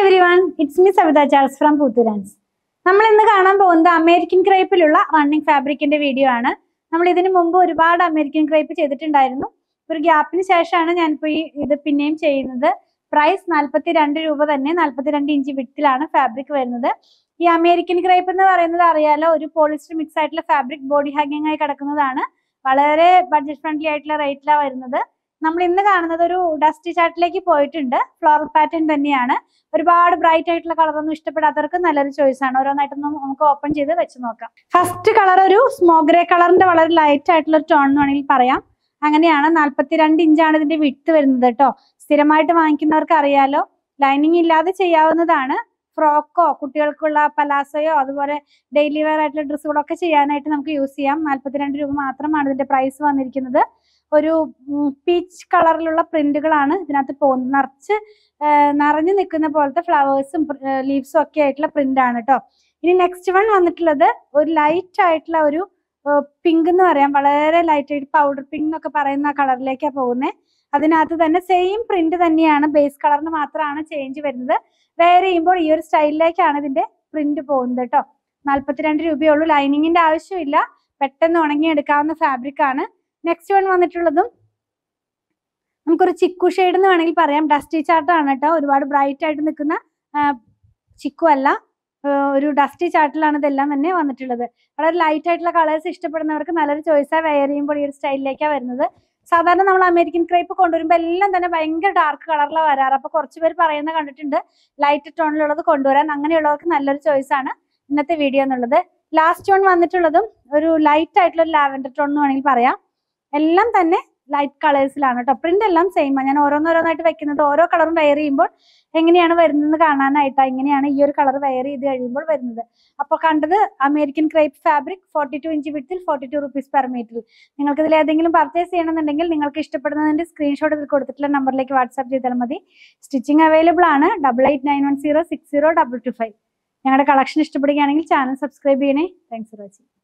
every everyone it's me Savitha Charles from Puthurans നമ്മൾ ഇന്ന് കാണാൻ പോകുന്നത് അമേരിക്കൻ ക്രേപ്പിലുള്ള റണ്ണിങ് ഫാബ്രിക്കിന്റെ വീഡിയോ ആണ് നമ്മൾ ഇതിനു മുമ്പ് ഒരുപാട് അമേരിക്കൻ ക്രേപ്പ് ചെയ്തിട്ടുണ്ടായിരുന്നു ഒരു ഗ്യാപ്പിന് ശേഷമാണ് ഞാനിപ്പോൾ ഈ ഇത് പിന്നെയും ചെയ്യുന്നത് പ്രൈസ് നാൽപ്പത്തി രണ്ട് രൂപ തന്നെ നാൽപ്പത്തി രണ്ട് ഇഞ്ച് വിട്ടിലാണ് ഫാബ്രിക് വരുന്നത് ഈ അമേരിക്കൻ ക്രേപ്പ് എന്ന് പറയുന്നത് അറിയാലോ ഒരു പോളിസ്റ്റർ മിക്സ് ആയിട്ടുള്ള ഫാബ്രിക് ബോഡി ഹാങ്ങിങ് ആയി കിടക്കുന്നതാണ് വളരെ ബഡ്ജറ്റ് ഫ്രണ്ട്ലി ആയിട്ടുള്ള റേറ്റിലാണ് വരുന്നത് നമ്മൾ ഇന്ന് കാണുന്നത് ഒരു ഡസ്റ്റി ചാർട്ടിലേക്ക് പോയിട്ടുണ്ട് ഫ്ലോറൽ പാറ്റേൺ തന്നെയാണ് ഒരുപാട് ബ്രൈറ്റ് ആയിട്ടുള്ള കളർ ഒന്നും ഇഷ്ടപ്പെടാത്തവർക്ക് നല്ലൊരു ചോയ്സ് ആണ് ഓരോന്നായിട്ടൊന്നും നമുക്ക് ഓപ്പൺ ചെയ്ത് വെച്ച് നോക്കാം ഫസ്റ്റ് കളർ ഒരു സ്മോഗ്രേ കളറിന്റെ വളരെ ലൈറ്റ് ആയിട്ടുള്ള ഒരു ടോൺ എന്ന് വേണമെങ്കിൽ പറയാം അങ്ങനെയാണ് നാല്പത്തിരണ്ട് ഇഞ്ചാണ് ഇതിന്റെ വിട്ട് വരുന്നത് കേട്ടോ സ്ഥിരമായിട്ട് വാങ്ങിക്കുന്നവർക്ക് അറിയാലോ ലൈനിങ് ഇല്ലാതെ ചെയ്യാവുന്നതാണ് ഫ്രോക്കോ കുട്ടികൾക്കുള്ള പലാസയോ അതുപോലെ ഡെയിലി വെയർ ആയിട്ടുള്ള ഡ്രസ്സുകളൊക്കെ ചെയ്യാനായിട്ട് നമുക്ക് യൂസ് ചെയ്യാം നാല്പത്തിരണ്ട് രൂപ മാത്രമാണ് ഇതിന്റെ പ്രൈസ് വന്നിരിക്കുന്നത് ഒരു പീച്ച് കളറിലുള്ള പ്രിന്റുകളാണ് ഇതിനകത്ത് പോകുന്നത് നിറച്ച് ആ, നിറഞ്ഞു നിൽക്കുന്ന പോലത്തെ ഫ്ലവേഴ്സും ലീവ്സും ഒക്കെ ആയിട്ടുള്ള പ്രിന്റ് ആണ് കേട്ടോ ഇനി നെക്സ്റ്റ് വൺ വന്നിട്ടുള്ളത് ഒരു ലൈറ്റ് ആയിട്ടുള്ള ഒരു പിങ്ക് എന്ന് പറയാം വളരെ ലൈറ്റ് ആയിട്ട് പൗഡർ പിങ്ക് എന്നൊക്കെ പറയുന്ന കളറിലേക്കാണ് പോകുന്നത് അതിനകത്ത് തന്നെ സെയിം പ്രിന്റ് തന്നെയാണ് ബേസ് കളറിന് മാത്രമാണ് ചേഞ്ച് വരുന്നത് വെയർ ചെയ്യുമ്പോൾ ഈ ഒരു സ്റ്റൈലിലേക്കാണ് ഇതിന്റെ പ്രിന്റ് പോകുന്നത് കേട്ടോ നാല്പത്തിരണ്ട് രൂപയേ ഉള്ളൂ ലൈനിങ്ങിന്റെ ആവശ്യമില്ല പെട്ടെന്ന് ഉണങ്ങിയെടുക്കാവുന്ന ഫാബ്രിക് ആണ് നെക്സ്റ്റ് വൺ വന്നിട്ടുള്ളതും നമുക്കൊരു ചിക്കു ഷെയ്ഡ് എന്ന് വേണമെങ്കിൽ പറയാം ഡസ്റ്റി ചാർട്ടാണ് കേട്ടോ ഒരുപാട് ബ്രൈറ്റ് ആയിട്ട് നിൽക്കുന്ന ചിക്കു അല്ല ആ, ഒരു ഡസ്റ്റി ചാർട്ടിലാണ് ഇതെല്ലാം തന്നെ വന്നിട്ടുള്ളത് വളരെ ലൈറ്റ് ആയിട്ടുള്ള കളേഴ്സ് ഇഷ്ടപ്പെടുന്നവർക്ക് നല്ലൊരു ചോയ്സാണ് വെയർ ചെയ്യുമ്പോൾ ഈ ഒരു സ്റ്റൈലിലേക്കാണ് വരുന്നത് സാധാരണ നമ്മൾ അമേരിക്കൻ ക്രേപ്പ് കൊണ്ടുവരുമ്പോൾ എല്ലാം തന്നെ ഭയങ്കര ഡാർക്ക് കളറിലാണ് വരാറ് അപ്പൊ കുറച്ച് പേര് പറയുന്നത് കണ്ടിട്ടുണ്ട് ലൈറ്റ് ടോണിലുള്ളത് കൊണ്ടുവരാൻ അങ്ങനെയുള്ളവർക്ക് നല്ലൊരു ചോയ്സ് ആണ് ഇന്നത്തെ വീഡിയോ എന്നുള്ളത് ലാസ്റ്റ് വൺ വന്നിട്ടുള്ളതും ഒരു ലൈറ്റ് ആയിട്ടുള്ള ഒരു ലാവൻഡർ ടോൺ എന്ന് വേണമെങ്കിൽ പറയാം എല്ലാം തന്നെ ലൈറ്റ് കളേഴ്സിലാണ് കേട്ടോ പ്രിന്റ് എല്ലാം സെയിം ആണ് ഞാൻ ഓരോന്നോരോന്നായിട്ട് വെക്കുന്നത് ഓരോ കളറും വെയർ ചെയ്യുമ്പോൾ എങ്ങനെയാണ് വരുന്നത് കാണാനായിട്ടാ ഇങ്ങനെയാണ് ഈ ഒരു കളർ വെയർ ചെയ്ത് കഴിയുമ്പോൾ വരുന്നത് അപ്പോൾ കണ്ടത് American crepe fabric forty two inch വിത്തിൽ forty two rupees per metre നിങ്ങൾക്ക് ഇതിൽ ഏതെങ്കിലും പർച്ചേസ് ചെയ്യണമെന്നുണ്ടെങ്കിൽ നിങ്ങൾക്ക് ഇഷ്ടപ്പെടുന്നതിന്റെ സ്ക്രീൻഷോട്ട് ഇതിൽ കൊടുത്തിട്ടുള്ള നമ്പറിലേക്ക് വാട്സാപ്പ് ചെയ്താൽ മതി സ്റ്റിച്ചിങ് അവൈലബിൾ ആണ് double eight nine one zero six zero double two five ഞങ്ങളുടെ കളക്ഷൻ ഇഷ്ടപ്പെടുകയാണെങ്കിൽ ചാനൽ സബ്സ്ക്രൈബ് ചെയ്യണേ താങ്ക്സ് ഫോർ വാച്ചിങ്